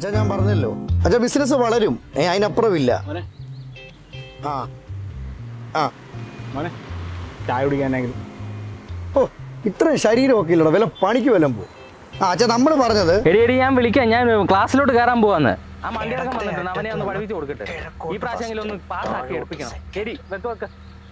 അച്ഛാ ഞാൻ പറഞ്ഞല്ലോ അച്ഛാ ബിസിനസ് വളരും ഏ അതിനപ്പുറം ഇല്ല മോനെ ആ ആ മോനെ ചായ കുടിക്കാനെങ്കിലും ഓ ഇത്രയും ശരീരമൊക്കെ ഇല്ലടോ വല്ല പണിക്ക് വല്ലതും പോകും ആ അച്ഛാ നമ്മൾ പറഞ്ഞത് എടി എടി ഞാൻ വിളിക്കാം ഞാൻ ക്ലാസ്സിലോട്ട് കയറാൻ പോവാന്ന് ആ മണ്ടിയടക്കം വന്നിട്ടുണ്ട് അവനെ ഒന്ന് പഠിപ്പിച്ചു കൊടുക്കട്ടെ ഈ പ്രാവശ്യമെങ്കിലും ഒന്ന് പാസ്സാക്കി എടുപ്പിക്കണം എടി വെക്ക് വെക്ക്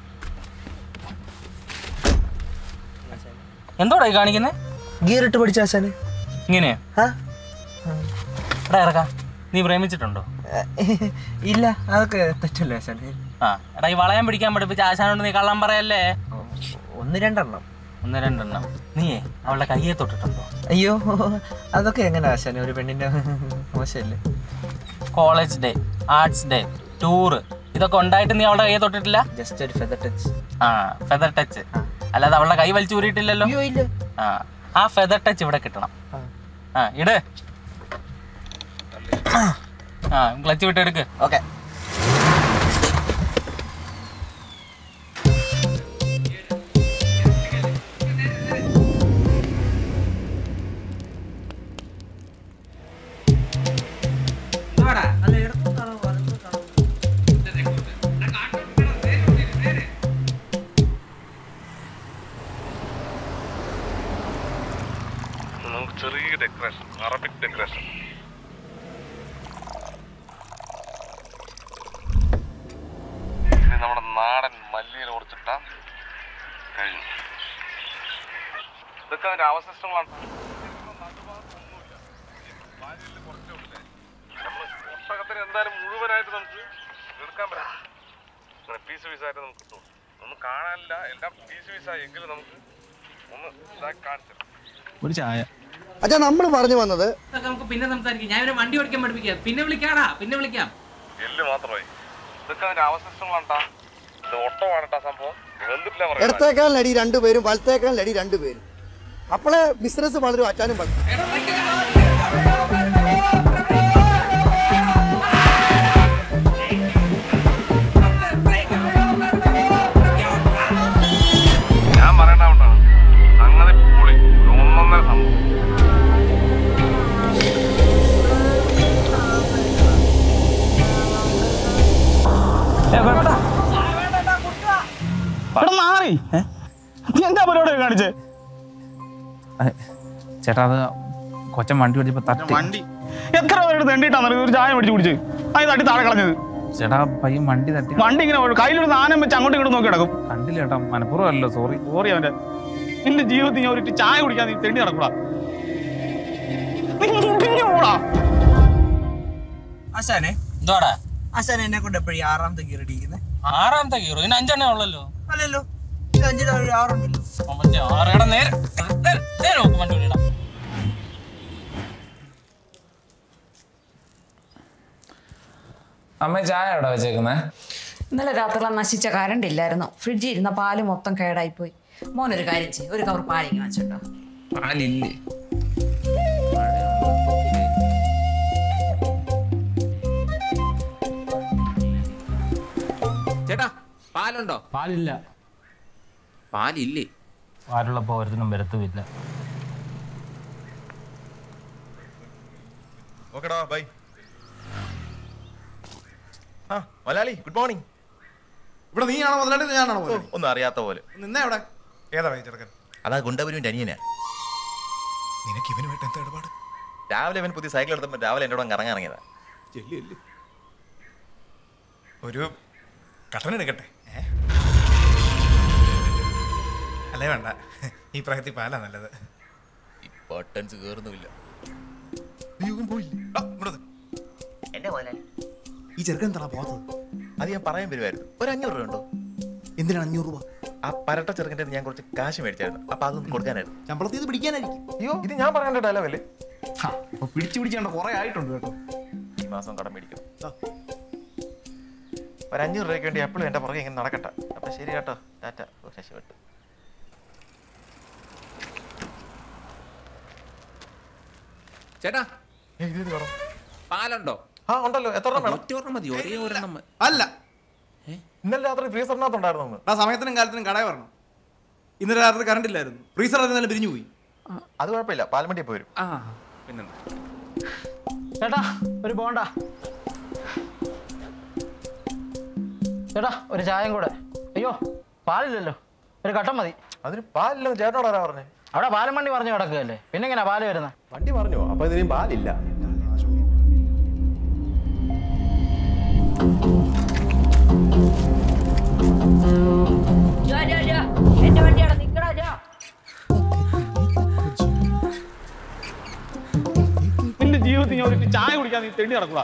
എന്തോടാ ഈ കാണിക്കുന്നേ ഗിയർ ഇട്ട് പഠിച്ച ആശാന് ഇങ്ങനെ ആ? എടാ ഇറക്കാം നീ പ്രേമിച്ചിട്ടുണ്ടോ ഇല്ല അതൊക്കെ തെറ്റല്ലേ ആശാന് ആ എടാ ഈ വളയം പിടിക്കാൻ പഠിപ്പിച്ച ആശാനോട് നീ കള്ളം പറയല്ലേ ഒന്ന് രണ്ടെണ്ണം ഒന്ന് രണ്ടെണ്ണം നീയേ അവളുടെ കയ്യെ തൊട്ടിട്ടുണ്ടോ അയ്യോ അതൊക്കെ എങ്ങനെ ആശാന് ഒരു പെണ്ണിന്റെ മോശമല്ലേ college day arts day tour ഇതൊക്കെ ഉണ്ടായിട്ട് നീ അവളുടെ കയ്യെ തൊട്ടിട്ടില്ല ജസ്റ്റ് ഒരു ഫെദർ ടച്ച് ആ ഫെദർ ടച്ച് അല്ലാതെ അവളുടെ കൈ വലിച്ചു ഊരിയിട്ടില്ലല്ലോ അയ്യോ ഇല്ല ആ ആ ഫെദർ ടച്ച് ഇവിടെ കിട്ടണം ആ ഇട് ആ ക്ലച്ച് വിട്ട് എടുക്ക് ഓക്കെ നമുക്ക് ചെറിയ ഡെക്കറേഷൻ അറബിക് ഡെക്കറേഷൻ ഇത് നമ്മുടെ നാടൻ മല്ലിയിൽ കുറച്ചിട്ട കഴിഞ്ഞു ഇതൊക്കെ അതിന്റെ അവശിഷ്ടങ്ങളാണ് നമ്മൾ പുസ്തകത്തിന് എന്തായാലും മുഴുവനായിട്ട് നമുക്ക് എടുക്കാൻ പറ്റും അങ്ങനെ പീസ് പീസായിട്ട് നമുക്ക് കിട്ടും ഒന്നും കാണാനില്ല എല്ലാം പീസ് പീസായി എങ്കിലും നമുക്ക് ഒന്ന് ഇതാക്കി കാണിച്ചു തരാം. ഒരു ചായ അച്ഛാ നമ്മൾ പറഞ്ഞു വന്നത് ഇതൊക്കെ നമുക്ക് പിന്നെ സംസാരിക്കാം ഞാൻ ഇവരെ വണ്ടി ഓടിക്കാൻ പഠിപ്പിക്കാം പിന്നെ വിളിക്കാടാ പിന്നെ വിളിക്കാം എല്ല് മാത്രമായി ഇതൊക്കെ അതിന്റെ അവശിഷ്ടങ്ങളാണ്ടാ ഇത് ഒട്ടമാണട്ടാ സംഭവം വെന്തിട്ടില്ല പറയാം ഇടത്തേക്കാലിനടി രണ്ടുപേരും വലത്തേക്കാലിനടി രണ്ടുപേരും അപ്പോളെ ബിസിനസ് വളരും അച്ഛനും വളരും ഞാൻ പറയണ്ടാവണ്ടാണ് അങ്ങനെ പൊളി ഒരു ഒന്നൊന്നര സംഭവം ഇവിടെ മാറി നീ എന്താ പരിപാടി കാണിച്ചേ ചേട്ടാ അത് കൊച്ചൻ വണ്ടി ഓടിച്ചപ്പോ തട്ടി വണ്ടി എത്ര പേരുടെ തെണ്ടിട്ടാണ് ഒരു ചായ മേടിച്ച് കുടിച്ച് അത് തട്ടി താഴെ കളഞ്ഞത് ചേട്ടാ പയ്യൻ വണ്ടി തട്ടി വണ്ടി ഇങ്ങനെ ഒരു കയ്യിലൊരു സാധനം വെച്ച് അങ്ങോട്ടും ഇങ്ങോട്ടും നോക്കി കിടക്കും കണ്ടില്ല ചേട്ടാ മനഃപൂർവ്വം അല്ലല്ലോ സോറി സോറി അവന്റെ നിന്റെ ജീവിതത്തിൽ ഞാൻ ഒരു ചായ കുടിക്കാൻ നീ തെണ്ടി നടക്കൂടാ നീ ഇങ്ങനെ പോടാ ആശാനെ എന്തോടാ ആശാൻ എന്നെ കൊണ്ട് എപ്പോഴും ആറാമത്തെ ഗിയർ ഇടിക്കുന്നത് ആറാമത്തെ കീറോ ഇനി അഞ്ചെണ്ണേ ഉള്ളല്ലോ അല്ലല്ലോ ഇത് അഞ്ചിന് ഒരു ആറുണ്ടല്ലോ ആ, മറ്റേ ആറേടെ നേരെ നേരെ- നേരെ നോക്ക് വണ്ടി വിടാം അമ്മ ചായ എവിടെ വെച്ചേക്കുന്നേ ഇന്നലെ രാത്രി നശിച്ച കറണ്ട് ഇല്ലായിരുന്നു ഫ്രിഡ്ജിൽ ഇരുന്ന പാല് മൊത്തം കേടായിപ്പോയി മോനൊരു കാര്യം ചെയ്യും ഒരു കവർ പാലിങ്ങനെ വെച്ചിട്ടോ പാലില്ലേ ചേട്ടാ പാലുണ്ടോ പാലില്ല പാലില്ലേ പാലുള്ളപ്പോ ഒരുത്തിനും വരത്തുമില്ല ഓക്കെടാ ബൈ ആ മലയാളി ഗുഡ് മോർണിംഗ് ഇവിടെ നീയാണോ മുതലാളി ഞാനാണോ മുതലാളി ഒന്നും അറിയാത്ത പോലെ നിന്നെ എവിടെ ഏതാ വൈ ചെറുക്കൻ അതാ ഗുണ്ടപുരുവിന്റെ അനിയനാ നിനക്ക് ഇവനുമായിട്ട് എന്താ ഇടപാട് രാവിലെ അവൻ പുതിയ സൈക്കിൾ എടുത്തപ്പോൾ രാവിലെ എന്നോട് അങ്ങ് ഇറങ്ങാൻ ഇറങ്ങിയതാ ചെല്ലി ചെല്ലി ഒരു കട്ടൻ എടുക്കട്ടെ ഏ? അല്ലേ വേണ്ട ഈ പ്രായത്തിൽ പാലാ നല്ലത് ഈ ബട്ടൺസ് കയറുന്നുമില്ല ആ, ഇങ്ങോട്ട് വന്ന്. എന്റെ മുതലാളി ഈ ചെറുക്കൻ എന്താ പോകത്തത് അത് ഞാൻ പറയാൻ വരുമായിരുന്നു ഒരു അഞ്ഞൂറ് രൂപ ഉണ്ടോ എന്തിനാണ് അഞ്ഞൂറ് രൂപ ആ പരട്ട ചെറുക്കൻ്റെ ഞാൻ കുറച്ച് കാശ് മേടിച്ചായിരുന്നു അപ്പൊ അതൊന്ന് കൊടുക്കാനായിരുന്നു ശമ്പളത്തിൽ ഇത് പിടിക്കാനായിരിക്കും അയ്യോ ഇത് ഞാൻ പറയേണ്ട ഡയലോഗല്ലേ അപ്പൊ പിടിച്ചു പിടിച്ചാണ്ട് കുറെ ആയിട്ടുണ്ട് കേട്ടോ ഈ മാസം കടം മേടിക്കണം ദാ. ഒരു അഞ്ഞൂറ് രൂപയ്ക്ക് വേണ്ടി എപ്പോഴും എന്റെ പുറകെ ഇങ്ങനെ നടക്കട്ടെ അപ്പൊ ശരി കേട്ടോ ടാറ്റ ഓ, രക്ഷപ്പെട്ടു ചേട്ടാ ഏയ്, ഇത് ഇത് പറ. പാലുണ്ടോ ആ ഉണ്ടല്ലോ എത്ര എണ്ണം വേണം ഒറ്റ ഒരെണ്ണം മതി ഒരേ ഒരെണ്ണം മതി. അല്ല ഇന്നലെ രാത്രി ഫ്രീസറിനകത്തുണ്ടായിരുന്നു ഒന്ന് ആ സമയത്തിനും കാലത്തിനും കടയിൽ വരണം ഇന്നലെ രാത്രി കറണ്ട് ഇല്ലായിരുന്നു ഫ്രീസർ അതിൽ പിരിഞ്ഞു പോയി അത് കുഴപ്പമില്ല പാൽമണ്ടി പോയി വരും ആ പിന്നെന്താ ചേട്ടാ ഒരു ബോണ്ട ചേട്ടാ ഒരു ചായയും കൂടെ അയ്യോ പാലില്ലല്ലോ ഒരു കട്ടൻ മതി അതിന് പാലില്ലെന്ന് ചേട്ടനോട് ആരാ പറഞ്ഞേ അവിടെ പാലം വണ്ടി പറഞ്ഞു കിടക്കുകയല്ലേ പിന്നെ എങ്ങനെയാ പാല് വരുന്നത് വണ്ടി പറഞ്ഞോ അപ്പൊ ഇതിനും പാലില്ല എന്റെ വണ്ടിയാണ് നിക്കടാ ജോ നിന്റെ ജീവിതത്തിൽ ഞാൻ ഒരു ചായ കുടിക്കാൻ നീ തെണ്ടി നടക്കൂടാ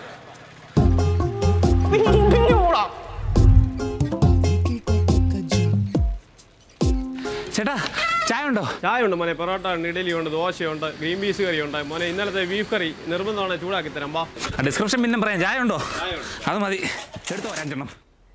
ചേട്ടാ ചായ ഉണ്ടോ ചായ ഉണ്ട് മോനെ പൊറോട്ട ഉണ്ട് ഇഡലി ഉണ്ട് ദോശയുണ്ട് ഗ്രീൻ പീസ് കറി ഉണ്ട് മോനെ ഇന്നലത്തെ ബീഫ് കറി നിർബന്ധമാണ് ചൂടാക്കി തരാം വാ ഡിസ്ക്രിപ്ഷൻ പിന്നെ പറയാം ചായ ഉണ്ടോ അത് മതി എടുത്തു വരാൻ അഞ്ചെണ്ണം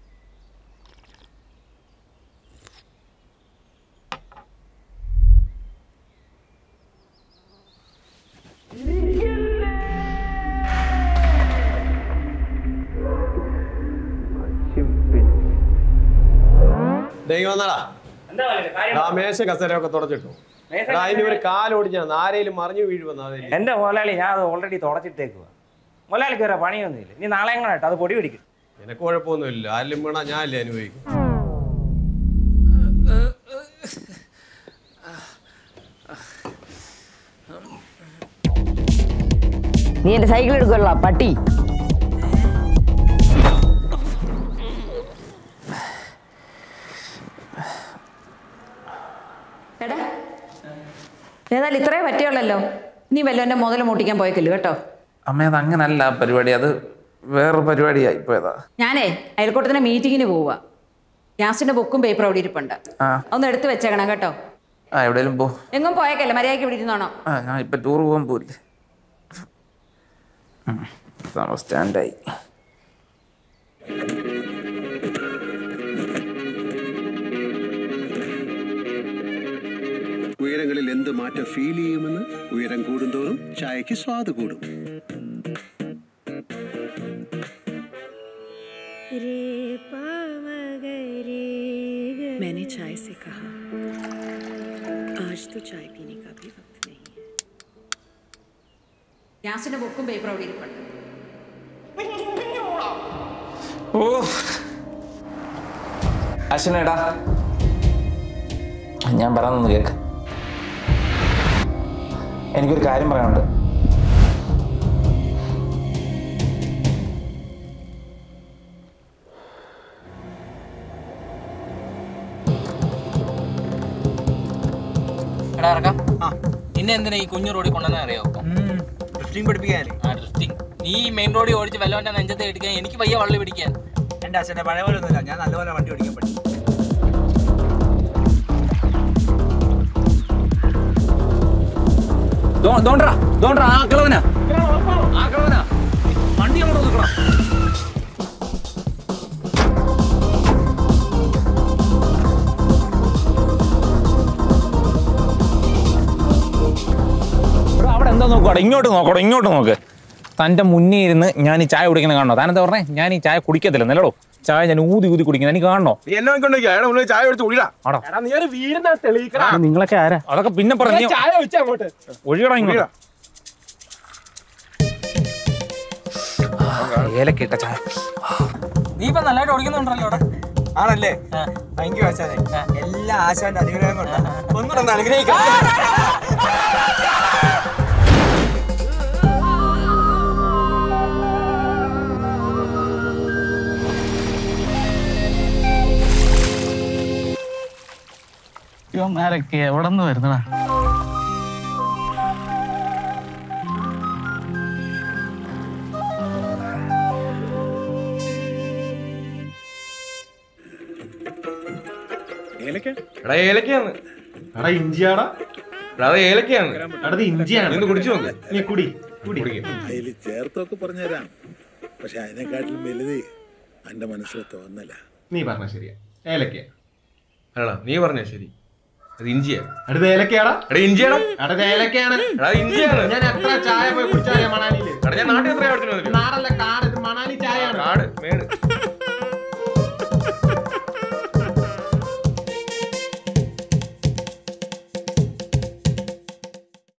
ദൈവം വന്നടാ ആ മേശ കസേരയൊക്കെ തുടച്ചിട്ടു എടാ അതിന് ഒരു കാലോടിച്ചാണ് ആരെയും മറിഞ്ഞു വീഴുമെന്ന് അതിൽ എന്റെ മുതലാളി ഞാൻ അത് ഓൾറെഡി തുടച്ചിട്ടേക്കുക മുതലാളിക്ക് വേറെ പണിയൊന്നുമില്ല നീ നാളെ എങ്ങനെ അത് പൊടി പിടിക്കും നിനക്ക് കുഴപ്പമൊന്നുമില്ല ആരിലും വീണാ ഞാനല്ലേ അനുഭവിക്കും നീ എന്റെ സൈക്കിൾ എടുക്കുള്ള പട്ടി എടാ ഏതായാലും ഇത്രേ പറ്റിയുള്ളല്ലോ നീ വല്ലവന്റെ മുതൽ മൂട്ടിക്കാൻ പോയേക്കല്ലോ കേട്ടോ അമ്മ അത് അങ്ങനല്ല ആ പരിപാടി അത് വേറൊരു പരിപാടിയായി പോയതാ ഞാനേ അയൽക്കൂട്ടത്തിന്റെ മീറ്റിങ്ങിന് പോവുക ഗ്യാസിന്റെ ബുക്കും പേപ്പറും അവിടെ ഇരിപ്പുണ്ട് ആ ഒന്ന് എടുത്തു വെച്ചേക്കണം കേട്ടോ ആ എവിടെയെങ്കിലും പോ എങ്ങും പോയേക്കല്ലേ മര്യാദയ്ക്ക് ഇവിടെ ഇരുന്നോണോ ആ ഞാൻ ഇപ്പൊ ടൂർ പോകാൻ പോയില്ലേ സ്റ്റാൻഡായി ഉയരങ്ങളിൽ എന്ത് മാറ്റം ഫീൽ ചെയ്യുമെന്ന് ഉയരം കൂടുന്തോറും ചായക്ക് സ്വാദ് കൂടും मैंने चाय से कहा आज तो चाय पीने का भी वक्त नहीं है ഗ്യാസിന്റെ ബുക്കും പേപ്പറും അവിടെ ഇരിപ്പുണ്ട് ഓ അശ്വനേടാ ഞാൻ പറയുന്നൊന്ന് കേക്ക് എനിക്കൊരു കാര്യം പറയാനുണ്ട് എടാ ഇറക്കാം നിന്നെ എന്തിനാ ഈ കുഞ്ഞു റോഡിൽ കൊണ്ടുവന്നെ അറിയോ ഡ്രിഫ്റ്റിംഗ് പഠിപ്പിക്കാനല്ലേ ആ ഡ്രിഫ്റ്റിംഗ് നീ മെയിൻ റോഡിൽ ഓടിച്ച് വല്ലവന്റെ നെഞ്ചത്തെ എടുക്കാൻ എനിക്ക് വയ്യ വള്ളി പിടിക്കാൻ എന്റെ അച്ഛന്റെ പഴയ പോലെ ഒന്നുമില്ല ഞാൻ നല്ലപോലെ വണ്ടി ഓടിക്കാൻ പഠിക്കും ദോണ്ടറാ ദോണ്ടറാ ആ കിളവനാ ആ കിളവനാ വണ്ടി അങ്ങോട്ട് നിൽക്കണം അവിടെ എന്താ നോക്കോടെ ഇങ്ങോട്ട് നോക്കോടെ ഇങ്ങോട്ട് നോക്ക് തൻ്റെ മുന്നേ ഇരുന്ന് ഞാൻ ഈ ചായ കുടിക്കണം കാണണോ താൻ എന്താ പറഞ്ഞേ ഞാൻ ഈ ചായ കുടിക്കത്തില്ല നിലടോ ചായ ഞാൻ ഊതി ഊതി കുടിക്കുന്നത് എനിക്ക് കാണണോ നീ എന്നെ കൊണ്ടേക്ക് അയാളെ മുന്നിൽ ചായ എടുത്ത് കുടിടാ ആടോ എടാ നീ ഒരു വീടിനെ തെളിയിക്കടാ നിങ്ങളൊക്കെ ആരാ അതൊക്കെ പിന്നെ പറഞ്ഞു ഞാൻ ചായ വെച്ചാ അങ്ങോട്ട് ഒഴിയടാ ഇങ്ങോട്ട് ഏലക്കിട്ട ചായ നീ ഇപ്പൊ നല്ലതായിട്ട് ഓടിക്കുന്നുണ്ടല്ലോ അവിടെ ആണല്ലേ താങ്ക് യു ആശാനെ എല്ലാ ആശാന്റെ അനുഗ്രഹം കൊണ്ട് ഒന്നുകൂടെ അനുഗ്രഹിക്കാം ഇവന്മാരൊക്കെ എവിടെ നിന്ന് വരുന്നടാ എടാ ഏലക്കയാണ് എടാ ഇഞ്ചിയാടാ എടാ അത് ഏലക്കയാണ് എടാ ഇത് ഇഞ്ചിയാണ് ഒന്ന് കുടിച്ചു നോക്ക് നീ കുടി കുടി അതിൽ ചേർത്തൊക്കെ പറഞ്ഞുതരാം പക്ഷെ അതിനെക്കാട്ടിലും വലുത് എന്റെ മനസ്സിലെ തോന്നല നീ പറഞ്ഞ ശരിയാ ഏലക്കയാ അല്ലടാ നീ പറഞ്ഞ ശരി അത് ഇഞ്ചിയാ അടുത്ത ഏലക്കയാടാ എടാ ഇഞ്ചിയാടാ എടാ ഇത് ഏലക്കയാണ് എടാ ഇഞ്ചിയാണ് ഞാൻ എത്ര ചായ പോയി കുടിച്ചാൽ മണാലിയില് എടാ ഞാൻ നാട്ടിൽ എത്രയാ